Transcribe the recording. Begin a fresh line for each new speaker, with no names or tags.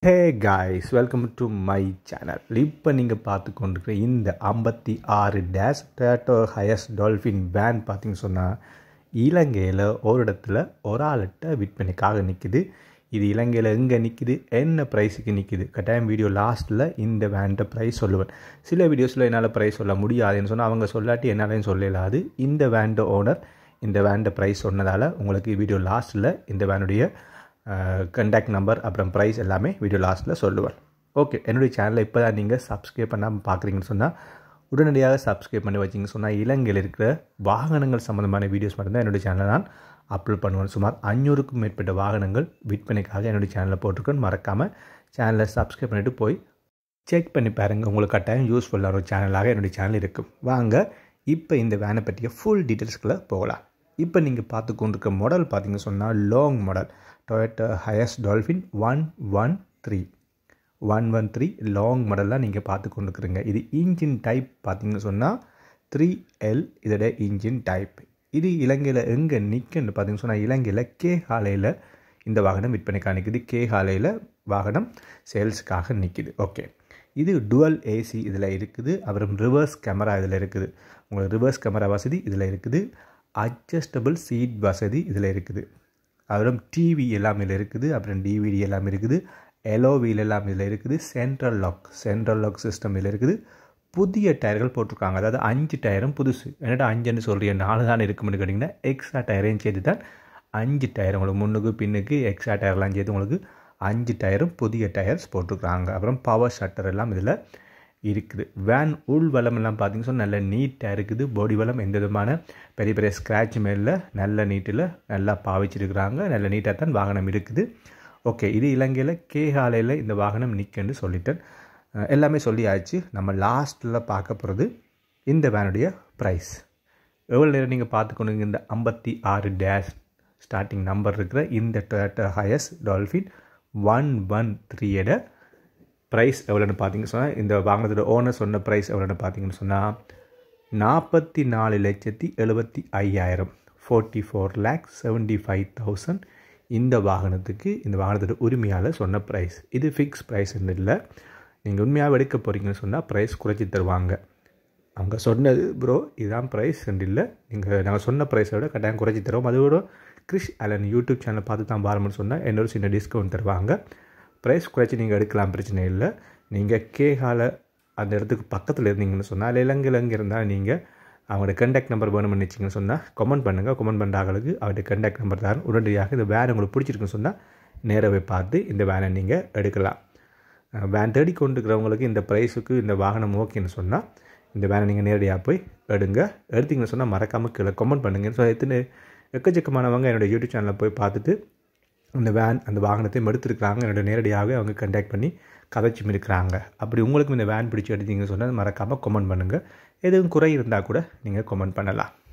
hey guys welcome to my channel இப்போ நீங்கள் பார்த்து கொண்டிருக்கிற இந்த ஐம்பத்தி ஆறு dash Toyota Hiace Dolphin van பார்த்தீங்கன்னு சொன்னால் இலங்கையில் ஒரு இடத்துல ஒரு ஆள்கிட்ட விற்பனைக்காக நிற்குது இது இலங்கையில் எங்கே நிற்குது என்ன ப்ரைஸுக்கு நிற்குது கட்டாயம் வீடியோ லாஸ்ட்டில் இந்த வேன்ட ப்ரைஸ் சொல்லுவேன் சில வீடியோஸில் என்னால் ப்ரைஸ் சொல்ல முடியாதுன்னு சொன்னால் அவங்க சொல்லாட்டி என்னாலையும் சொல்லலாது இந்த வேன்ட ஓனர் இந்த வேன்ட ப்ரைஸ் சொன்னதால் உங்களுக்கு வீடியோ லாஸ்ட்டில் இந்த வேனுடைய கண்டாக்ட் நம்பர் அப்புறம் ப்ரைஸ் எல்லாமே வீடியோ லாஸ்ட்டில் சொல்லுவேன் ஓகே என்னுடைய சேனலை இப்போ தான் நீங்கள் சப்ஸ்கிரைப் பண்ணாமல் பார்க்குறீங்கன்னு சொன்னால் உடனடியாக சப்ஸ்கிரைப் பண்ணி வச்சிங்க சொன்னால் இலங்கையில் இருக்கிற வாகனங்கள் சம்மந்தமான வீடியோஸ் மட்டும்தான் என்னுடைய சேனலை நான் அப்லோட் பண்ணுவேன் சுமார் அஞ்சூறுக்கும் மேற்பட்ட வாகனங்கள் விற்பனைக்காக என்னுடைய சேனலில் போட்டிருக்கேன் மறக்காமல் சேனலை சப்ஸ்கிரைப் பண்ணிவிட்டு போய் செக் பண்ணி பாருங்கள் உங்களுக்கு கட்டாயம் யூஸ்ஃபுல்லான ஒரு சேனலாக என்னுடைய சேனல் இருக்கும் வாங்க இப்போ இந்த வேனை பற்றிய ஃபுல் டீட்டெயில்ஸ்குள்ளே போகலாம் இப்போ நீங்கள் பார்த்து கொண்டிருக்க மாடல் பார்த்தீங்க சொன்னால் long model Toyota Hiace Dolphin one one three one one three long மாடலாக நீங்கள் பார்த்து கொண்டுருக்குறீங்க இது இன்ஜின் டைப் பார்த்தீங்கன்னு சொன்னால் த்ரீ எல் இதோட இன்ஜின் டைப் இது இலங்கையில் எங்கே நிற்குன்னு பார்த்தீங்கன்னு சொன்னால் இலங்கையில் கே ஹாலையில் இந்த வாகனம் விற்பனைக்காக நிற்குது கே ஹாலையில் வாகனம் சேல்ஸுக்காக நிற்குது ஓகே இது டுவல் ஏசி இதில் இருக்குது அப்புறம் ரிவர்ஸ் கேமரா இதில் இருக்குது உங்களுக்கு ரிவர்ஸ் கேமரா வசதி இதில் இருக்குது அட்ஜஸ்டபிள் சீட் வசதி இதில் இருக்குது அப்புறம் டிவி எல்லாம் இதில் இருக்குது அப்புறம் டிவிடி எல்லாம் இருக்குது எலோ வீல் எல்லாம் இதில் இருக்குது central lock central lock system இதில் இருக்குது புதிய டயர்கள் போட்டிருக்காங்க அதாவது அஞ்சு டயரும் புதுசு என்னடா அஞ்சுன்னு சொல்கிறீங்க நாலு தான் இருக்கும்னு கேட்டிங்கன்னா எக்ஸ்ட்ரா டயரையும் சேர்த்து தான் அஞ்சு டயர் உங்களுக்கு முன்னுக்கு பின்னுக்கு எக்ஸ்ட்ரா டயர்லாம் சேர்த்து உங்களுக்கு அஞ்சு டயரும் புதிய டயர்ஸ் போட்டிருக்காங்க அப்புறம் பவர் ஷட்டர் எல்லாம் இதில் இருக்குது வேன் உள் வளம் எல்லாம் பார்த்தீங்கன்னு சொன்னால் நல்ல நீட்டாக இருக்குது பாடி வளம் எந்த விதமான பெரிய பெரிய ஸ்க்ராட்ச் மேலில் நல்ல நீட்டில் நல்லா பாவிச்சிருக்கிறாங்க நல்ல நீட்டாக தான் வாகனம் இருக்குது ஓகே இது இலங்கையில் கேகாலையில் இந்த வாகனம் நிற்குன்னு சொல்லிட்டேன் எல்லாமே சொல்லியாச்சு நம்ம லாஸ்ட்டில் பார்க்க போகிறது இந்த வேனுடைய ப்ரைஸ் எவ்வளோ நேரம் நீங்கள் பார்த்துக்கணுங்க இந்த ஐம்பத்தி ஆறு டேஷ் ஸ்டார்டிங் நம்பர் இருக்கிற இந்த Toyota Hiace Dolphin one one த்ரீயோட ப்ரைஸ் எவ்வளோன்னு பார்த்தீங்கன்னு சொன்னால் இந்த வாங்கினதோட ஓனர் சொன்ன ப்ரைஸ் எவ்வளோன்னு பார்த்தீங்கன்னு சொன்னால் நாற்பத்தி நாலு லட்சத்தி எழுபத்தி ஐயாயிரம் forty four lakh seventy five thousand இந்த வாகனத்துக்கு இந்த வாகனத்தோட உரிமையால் சொன்ன ப்ரைஸ் இது ஃபிக்ஸ் ப்ரைஸ் இல்லை நீங்கள் உண்மையாக எடுக்க போகிறீங்கன்னு சொன்னால் ப்ரைஸ் குறைச்சி தருவாங்க அவங்க சொன்னது ப்ரோ இதுதான் ப்ரைஸ் இல்லை நீங்கள் நாங்கள் சொன்ன ப்ரைஸை விட கட்டாயம் குறைச்சி தருவோம் அதோட கிறிஷ் அலன் யூடியூப் சேனலை பார்த்து தான் பாருமென்னு சொன்னால் என்னோட சின்ன டிஸ்கவுண்ட் தருவாங்க ப்ரைஸ் குறைச்சி நீங்கள் எடுக்கலாம் பிரச்சனை இல்லை நீங்கள் கேகால அந்த இடத்துக்கு பக்கத்தில் இருந்தீங்கன்னு சொன்னால் இலங்கையில் எங்கே இருந்தால் நீங்கள் அவங்களோட கண்டாக்ட் நம்பர் வேணும்னு நினச்சிங்கன்னு சொன்னால் கமெண்ட் பண்ணுங்கள் கமெண்ட் பண்ணுற ஆளுக்கு அவருடைய கண்டாக்ட் நம்பர் தான் உடனடியாக இந்த வேன் உங்களுக்கு பிடிச்சிருக்குன்னு சொன்னால் நேரவே பார்த்து இந்த வேனை நீங்கள் எடுக்கலாம் வேன் தேடி கொண்டுக்கிறவங்களுக்கு இந்த ப்ரைஸுக்கு இந்த வாகனம் ஓகேன்னு சொன்னால் இந்த வேனை நீங்கள் நேரடியாக போய் எடுங்க எடுத்தீங்கன்னு சொன்னால் மறக்காமல் கீழே கமெண்ட் பண்ணுங்கன்னு ஸோ எத்தனை எக்கச்சக்கமானவங்க என்னோடய யூடியூப் சேனலில் போய் பார்த்துட்டு அந்த வேன் அந்த வாகனத்தையும் எடுத்துருக்குறாங்க என்னோட நேரடியாக அவங்க கண்டாக்ட் பண்ணி கதைச்சும் இருக்கிறாங்க அப்படி உங்களுக்கு இந்த வேன் பிடிச்சி எடுத்தீங்கன்னு சொன்னால் மறக்காமல் கமெண்ட் பண்ணுங்கள் எதுவும் குறை இருந்தால் கூட நீங்கள் கமெண்ட் பண்ணலாம்